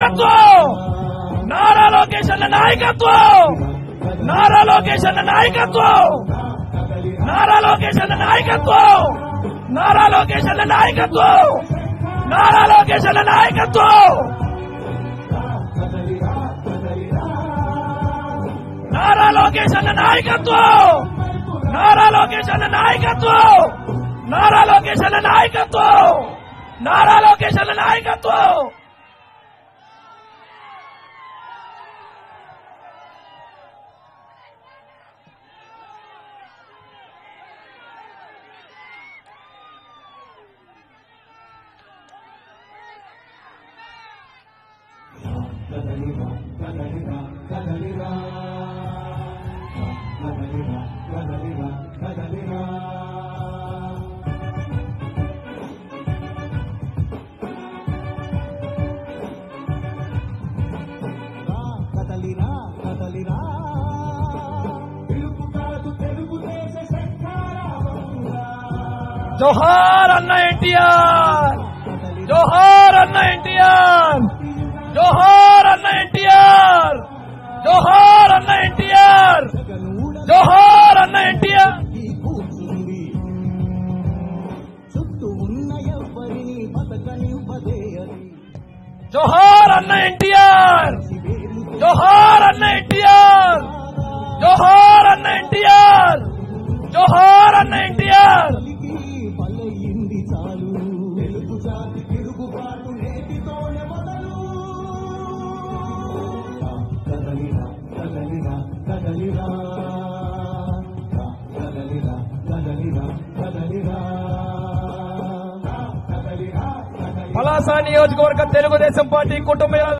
నాయకత్వం నారా లోకేష్ అన్న నాయకత్వం నారా లోకేష్ అన్న నాయకత్వం నారా లోకేష్ అన్న నాయకత్వం నారా లోకేష్ అన్న నాయకత్వం నారా లోకేష్ అన్న నాయకత్వం నారా లోకేష్ అన్న నాయకత్వం నారా లోకేష్ అన్న నాయకత్వం నారా లోకేష్ అన్న నాయకత్వం నారా లోకేష్ అన్న నాయకత్వం కదలిరా కదలిరా పిలుపు కాదు తెలుగుదేశ శంఖారావంతురా. జోహార్ అన్న ఎన్టీఆర్ జోహార్ అన్న ఎన్టీఆర్ జోహార్ అన్న ఎన్టీఆర్ జోహార్ అన్న ఎన్టీఆర్ జోహార్ అన్న ఎన్టీఆర్ ఈ కూర్చుంది చుట్టూ ఉన్న ఎవ్వరిని బతకనివ్వదే అది జోహార్ అన్న ఎన్టీఆర్ వేలు జోహార్ అన్న ఎన్టీఆర్ జోహార్ అన్న ఎన్టీఆర్ జోహార్ అన్న ఎన్టీఆర్ తెలికి బలయింది చాలు తెలుగు జాతి తిరుగుబాటు నేటితోనే మొదలు కదలిరా కదలిరా కదలిరా కదలిరా కదలిరా కదలిరా కదలిరా పలాస నియోజకవర్గ తెలుగుదేశం పార్టీ కుటుంబ